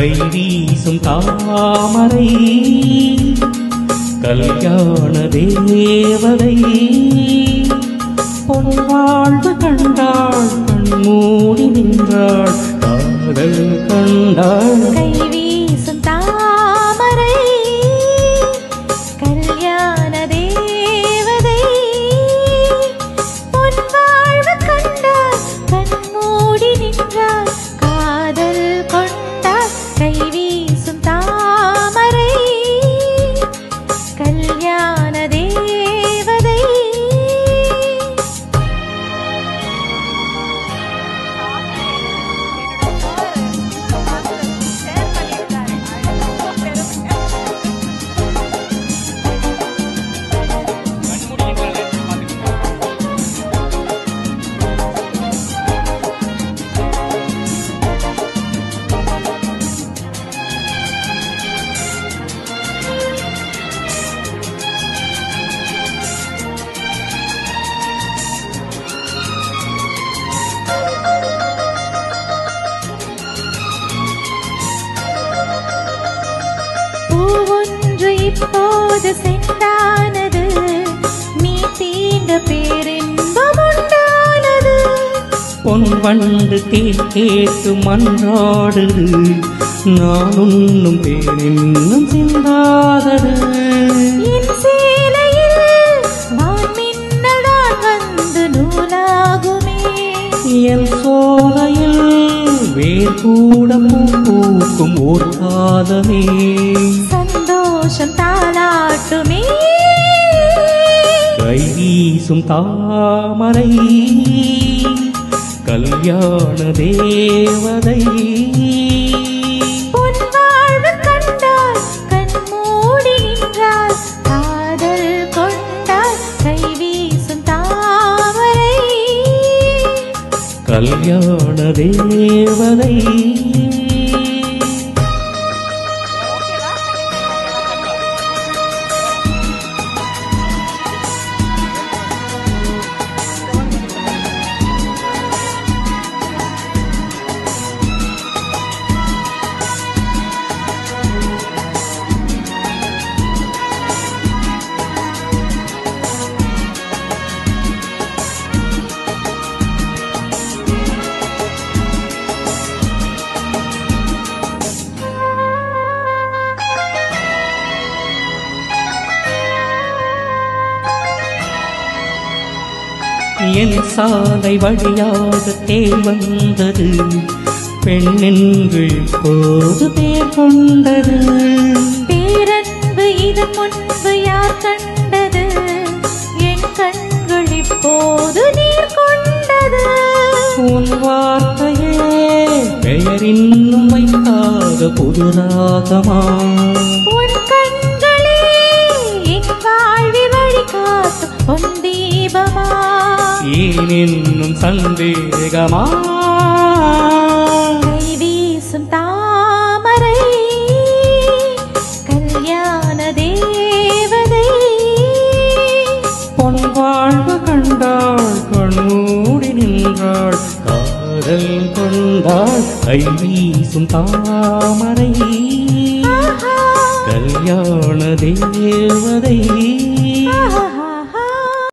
கை வீசும் தாமரை கல்யாண தேவதை பொன் வாழ்வு கண்டாள் கண்மூடி நின்றாள் காதல் கண்டாள் கை வீசும் தாமரை கல்யாண தேவதை பொன் வாழ்வு கண்டார் கண்மூடி நின்றார் காதல் கொண்டார் கை வீசும் தாமரை கல்யாண தேவதை பூவொன்று இப்போது சென்றானது நீ தீண்ட பேரின்பம் உண்டானது பொன் வண்டு தேன் கேட்டு மன்றாடுது நான் உண்ணும் பேரின்னும் சிந்தாதது என் சேலையில் வான்மின்னலால் வந்து நூலாகுமே என் சோலையில் வேர் கூட பூ பூக்கும் ஓர் காதமே சந்தோஷம் தாளாட்டுமே கை வீசும் தாமரை கல்யாண தேவதை பொன் வாழ்வு கண்டார் கண்மூடி நின்றார் காதல் கொண்டார் கை வீசும் தாமரை கல்யாண தேவதை என் சாலை வழியாக தேர் வந்தது பெண்ணென்று இப்போது பேர் கொண்டது பேரன்பு இதன் முன்பு யார் கண்டது என் கண்கள் இப்போது நீர் கொண்டது உன் வார்த்தையே பெயர் இன்னும் வைக்காத புது ராகமா உன் கண்களே என் வாழ்வில் வழிகாட்டும் பொன் தீபமா ஏன் இன்னும் சந்தேகமா கை வீசும் தாமரை கல்யாண தேவதை பொன் வாழ்வு கண்டாள் கண்மூடி நின்றாள் காதல் கொண்டாள் கை வீசும் தாமரை ஆஹா கல்யாண தேவதை